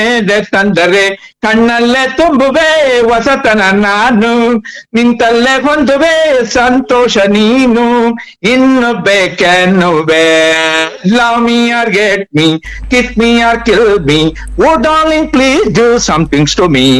ತಂದರೆ ಕಣ್ಣಲ್ಲೇ ತುಂಬುವೆ ಹೊಸತನ ನಾನು ನಿಂತಲ್ಲೇ ಹೊಂದುವೆ ಸಂತೋಷ ನೀನು ಇನ್ನು ಬೇಕೆನ್ನುವೆ love me or get me kiss me or kill me oh darling please do somethings to me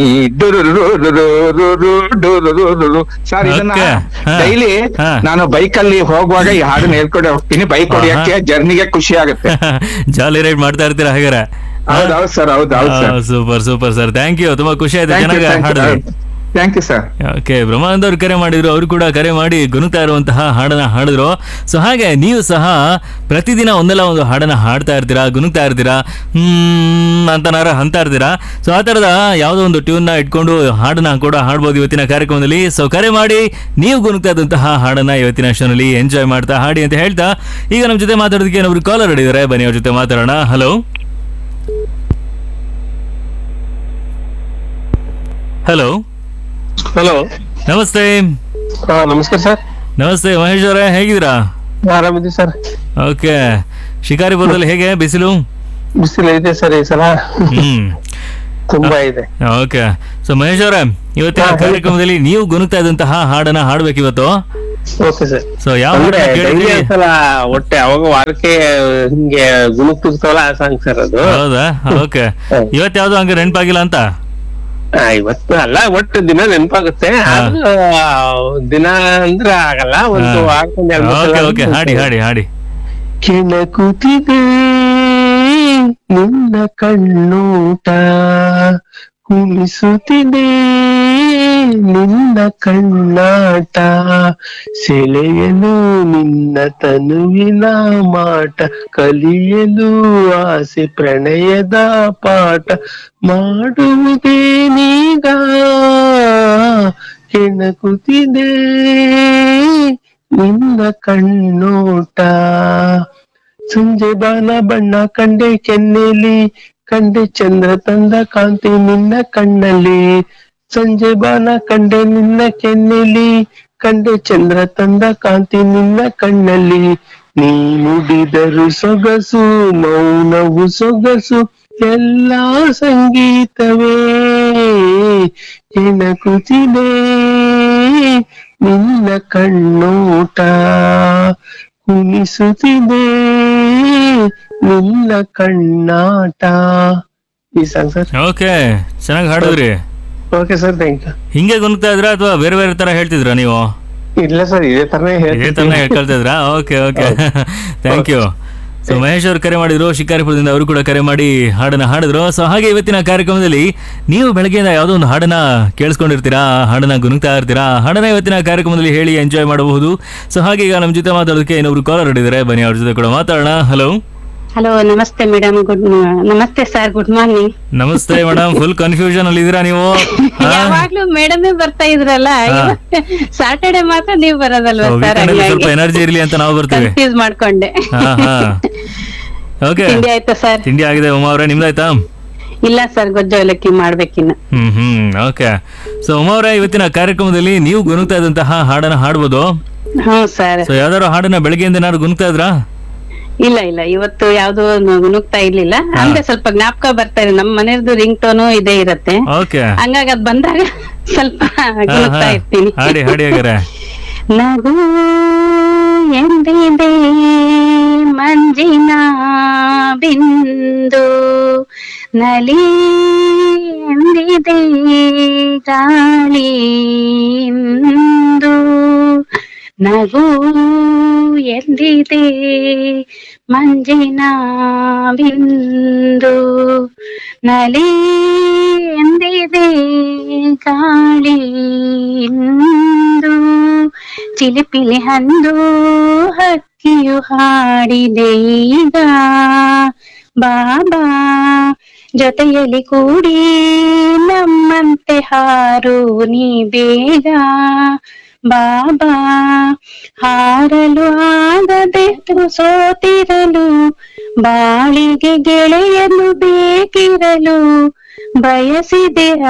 sir ಇದನ್ನ Okay. ಹಾ. ಡೈಲಿ ಹಾ. ನಾನು ಬೈಕ್ ಅಲ್ಲಿ ಹೋಗುವಾಗ ಈ ಹಾಡನ್ನ ಹೇಳ್ಕೊಂಡು ಹೋಗ್ತೀನಿ ಬೈಕ್ ಹೊಡಿಯಕ್ಕೆ ಜರ್ನಿಗೆ ಖುಷಿ ಆಗುತ್ತೆ ಜಾಲಿ ರೈಡ್ ಮಾಡ್ತಾ ಇರ್ತೀರಾ ಹಾಗಾರೆ ಹೌದು ಹೌದು ಸರ್ ಹೌದು ಹೌದು sir super super sir thank you ತುಂಬಾ ಖುಷಿ ಆಯ್ತು ಥ್ಯಾಂಕ್ ಯು ಚೆನ್ನಾಗಿ ಹಾಡಿದ್ರಿ thank you sir okay Brahmanand ಅವ್ರು ಕರೆ ಮಾಡಿದ್ರು ಅವರು ಕೂಡ ಕರೆ ಮಾಡಿ ಗುನುಗ್ತಾ ಇರುವಂತಹ ಹಾಡನ್ನ ಹಾಡಿದ್ರು ಸೊ ಹಾಗೆ ನೀವು ಸಹ ಪ್ರತಿದಿನ ಒಂದಲ್ಲ ಒಂದು ಹಾಡನ್ನ ಹಾಡ್ತಾ ಇರ್ತೀರಾ ಗುನುಗ್ತಾ ಇರ್ತೀರಾ ಹ್ಮ್ ಅಂತನಾರ ಅಂತ ಇರ್ತೀರಾ ಸೊ ಆ ಥರದ ಯಾವುದೋ ಒಂದು ಟ್ಯೂನ್ನ ಇಟ್ಕೊಂಡು ಹಾಡನ್ನ ಕೂಡ ಹಾಡ್ಬೋದು ಇವತ್ತಿನ ಕಾರ್ಯಕ್ರಮದಲ್ಲಿ ಸೊ ಕರೆ ಮಾಡಿ ನೀವು ಗುನುಗ್ತಾ ಇದ್ದಂತಹ ಹಾಡನ್ನ ಇವತ್ತಿನ ಶೋನಲ್ಲಿ ಎಂಜಾಯ್ ಮಾಡ್ತಾ ಹಾಡಿ ಅಂತ ಹೇಳ್ತಾ ಈಗ ನಮ್ಮ ಜೊತೆ ಮಾತಾಡೋದಕ್ಕೆ ಏನೊಬ್ರು ಕಾಲರ್ ಹಿಡಿದಾರೆ ಬನ್ನಿ ಅವ್ರ ಜೊತೆ ಮಾತಾಡೋಣ ಹಲೋ ಹಲೋ ಹಲೋ ನಮಸ್ತೆ ಹಾ ನಮಸ್ಕಾರ ಸರ್ ನಮಸ್ತೆ ಮಹೇಶ್ ಅವರೇ ಹೇಗಿದ್ದೀರಾ ಆರಾಮಿದ್ದೀವಿ ಸರ್ ಓಕೆ ಶಿಕಾರಿಪುರದಲ್ಲಿ ಹೇಗೆ ಬಿಸಿಲು ಬಿಸಿಲು ಇದೆ ಸರ್ ಈ ಸಲ ಹ್ಮ್ ತುಂಬಾ ಇದೆ ಓಕೆ ಸೊ ಮಹೇಶ್ ಅವರೇ ಇವತ್ತಿನ ಹಾ, ಹೇಳಿ. ಕಾರ್ಯಕ್ರಮದಲ್ಲಿ ನೀವು ಗುನುಗ್ತಾ ಇದ್ದಂತಹ ಹಾಡನ್ನ ಹಾಡ್ಬೇಕು ಇವತ್ತು ಓಕೆ ಸರ್ ಸೊ ಯಾವ ಅಂದ್ರೆ ಹಾಡನ್ನ ಡೈಲಿ ಕೇಳಿದ್ರಿ ಒಂದ್ಸಲ ಹೊಟ್ಟೆ ಅವಾಗ ವಾರಕ್ಕೆ ಹಿಂಗೆ ಗುಣಕ್ತಿರ್ತಾವಲ್ಲ ಆ ಸಾಂಗ್ ಸರ್ ಅದು ಹೌದಾ ಓಕೆ ಹ್ಮ್. ಇವತ್ತು ಯಾವ್ದು ಹಂಗೆ ನೆನಪಾಗಿಲ್ಲ ಅಂತ ಆ, ಇವತ್ತು ಅಲ್ಲ ಒಟ್ಟು ದಿನ ನೆನಪಾಗುತ್ತೆ ಹಾ. ಆದ್ರೂ ಆ, ದಿನ ಅಂದ್ರೆ ಆಗಲ್ಲ ಒಂದು ವಾರಕ್ಕೊಂದ್ ಎರಡ್ ಮೂರ್ ಓಕೆ ಸಲ ಓಕೆ ಹಾಡಿ ಹಾಡಿ ಹಾಡಿ ಕೆಣಕುತ್ತಿದೆ ನಿನ್ನ ಕಣ್ಣೂಟ ಕುಣಿಸುತ್ತಿದೆ ನಿನ್ನ ಕಣ್ಣಾಟ ಸೆಳೆಯಲು ನಿನ್ನ ತನುವಿನ ಮಾಟ ಕಲಿಯಲು ಆಸೆ ಪ್ರಣಯದ ಪಾಠ ಮಾಡುವುದೇನೀಗ ಕೆಣಕುತ್ತಿದೆ ನಿನ್ನ ಕಣ್ಣೋಟ ಸಂಜೆ ಬಾನ ಬಣ್ಣ ಕಂಡೆ ಕೆನ್ನೆಲಿ ಕಂಡೆ ಚಂದ್ರ ತಂದ ಕಾಂತಿ ನಿನ್ನ ಕಣ್ಣಲ್ಲಿ ಸಂಜೆ ಬಾನ ಕಂಡೆ ನಿನ್ನ ಕೆನ್ನೆಲಿ ಕಂಡೆ ಚಂದ್ರ ತಂದ ಕಾಂತಿ ನಿನ್ನ ಕಣ್ಣಲ್ಲಿ ನೀ ನುಡಿದರು ಸೊಗಸು ಮೌನವು ಸೊಗಸು ಎಲ್ಲ ಸಂಗೀತವೇ ಕೆಣಕುತ್ತಿದೆ ನಿನ್ನ ಕಣ್ಣೋಟ ಕುಣಿಸುತ್ತಿದೆ ನಿನ್ನ ಕಣ್ಣಾಟ ಈ ಸಾಂಗ್ ಸರ್ ಓಕೆ ಚೆನ್ನಾಗಿ ಹಾಡಿದ್ರಿ ಓಕೆ ಸರ್ ಥ್ಯಾಂಕ್ ಯು ಹಿಂಗೆ ಗುನುಗ್ತಾ ಇದ್ರಾ ಅಥವಾ ಬೇರೆ ಬೇರೆ ತರ ಹೇಳ್ತಿದ್ರಾ ನೀವು ಇಲ್ಲ ಸರ್ ಇದೇ ತರನೇ ಇದೇ ತರನೇ ಹೇಳ್ಕೊಳ್ತಾ ಇದ್ರಾ okay okay thank you so Mahesh ಅವರು ಕರೆ ಮಾಡಿದ್ರು ಶಿಕಾರಿಪುರದಿಂದ ಅವರು ಕೂಡ ಕರೆ ಮಾಡಿ ಹಾಡನ್ನ ಹಾಡಿದ್ರು ಸೊ ಹಾಗೆ ಇವತ್ತಿನ ಕಾರ್ಯಕ್ರಮದಲ್ಲಿ ನೀವು ಬೆಳಗ್ಗೆಯಿಂದ ಯಾವುದೋ ಒಂದು ಹಾಡನ್ನ ಕೇಳಿಸ್ಕೊಂಡಿರ್ತೀರಾ ಹಾಡನ್ನ ಗುನುಗ್ತಾ ಇರ್ತೀರಾ ಹಾಡನ್ನ ಇವತ್ತಿನ ಕಾರ್ಯಕ್ರಮದಲ್ಲಿ ಹೇಳಿ ಎಂಜಾಯ್ ಮಾಡಬಹುದು ಸೊ ಹಾಗೆ ಈಗ ನಮ್ಮ ಜೊತೆ ಮಾತಾಡೋದಕ್ಕೆ ಇನ್ನೊಬ್ರು ಕಾಲರ್ ಹಿಡಿದಾರೆ ಬನ್ನಿ ಅವ್ರ ಜೊತೆ ಕೂಡ ಮಾತಾಡೋಣ ಹಲೋ ಹಲೋ ನಮಸ್ತೆ ಮೇಡಮ್ ಗುಡ್ ನಮಸ್ತೆ ಸರ್ ಗುಡ್ ಮಾರ್ನಿಂಗ್ ನಮಸ್ತೆ ಮೇಡಮ್ ಫುಲ್ ಕನ್ಫ್ಯೂಷನ್ ಅಲ್ಲಿ ಇದ್ದೀರಾ ನೀವು ಹಾ? ಯಾವಾಗ್ಲೂ ಮೇಡಮೇ ಬರ್ತಾ ಇದ್ರಲ್ಲ ಹಾ. ಸಾಟರ್ಡೆ ಮಾತ್ರ ನೀವು ಬರೋದಲ್ವಾ So, ಸರ್ weekend ಅಲ್ಲಿ ಸ್ವಲ್ಪ ಎನರ್ಜಿ ಇರ್ಲಿ ಅಂತ ನಾವು ಬರ್ತೀವಿ ಕನ್ಫ್ಯೂಸ್ ಮಾಡ್ಕೊಂಡೆ ಹಾ ಹಾ ಓಕೆ ತಿಂಡಿ ಆಯ್ತಾ ಸರ್ ತಿಂಡಿ ಆಗಿದೆ ಉಮಾ ಅವರೇ ನಿಮ್ದಾಯ್ತಾ ಇಲ್ಲ ಸರ್ ಗೊಜ್ಜು ಅವಲಕ್ಕಿ ಮಾಡ್ಬೇಕಿನ್ನ ಹ್ಮ್ ಹ್ಮ್ ಓಕೆ ಸೊ ಉಮಾ ಅವರೇ ಇವತ್ತಿನ ಕಾರ್ಯಕ್ರಮದಲ್ಲಿ ನೀವು ಗುನುಗ್ತಾ ಇದ್ದಂತಹ ಹಾಡನ್ನ ಹಾಡ್ಬೋದು ಹ್ಮ್ ಸರ್ ಸೊ ಯಾವ್ದಾದ್ರು ಹಾಡನ್ನ ಬೆಳಗ್ಗೆಯಿಂದ ಏನಾದ್ರು ಗುನುಗ್ತಾ ಇದ್ರಾ ಇಲ್ಲ ಇಲ್ಲ ಇವತ್ತು ಯಾವ್ದು ಗುನುಗ್ತಾ ಇರ್ಲಿಲ್ಲ ಹಾ. ಅಂದ್ರೆ ಸ್ವಲ್ಪ ಜ್ಞಾಪಕ ಬರ್ತಾ ಇದೆ ನಮ್ ಮನೆಯದು ರಿಂಗ್ ಟೋನು ಇದೇ ಇರತ್ತೆ ಓಕೆ ಹಂಗಾಗಿ ಅದ್ ಬಂದಾಗ ಸ್ವಲ್ಪ ಗುನುಗ್ತಾ ಇರ್ತೀನಿ ಹಾಡಿ ಹಾಡಿ ಹಾಗಾರೆ ನಗು ಎಂದಿದೆ ಮಂಜಿನ ಬಿಂದು ನಲಿ ಎಂದಿದೆ ಗಾಳಿಂದು ನಗು ಎಂದಿದೆ ಮಂಜಿನ ಬಿಂದು ನಲಿ ಎಂದಿದೆ ಗಾಳಿಂದು ಚಿಲಿಪಿಲಿ ಹಂದು ಹಕ್ಕಿಯು ಹಾಡಿದೆ ಈಗ ಬಾಬಾ ಜೊತೆಯಲ್ಲಿ ಕೂಡಿ ನಮ್ಮಂತೆ ಹಾರು ನೀ ಬೇಗ ಬಾಬಾ ಹಾರಲು ಆಗದೆ ಸೋತಿರಲು ಬಾಳಿಗೆ ಗೆಳೆಯನು ಬೇಕಿರಲು ಬಯಸಿದೆ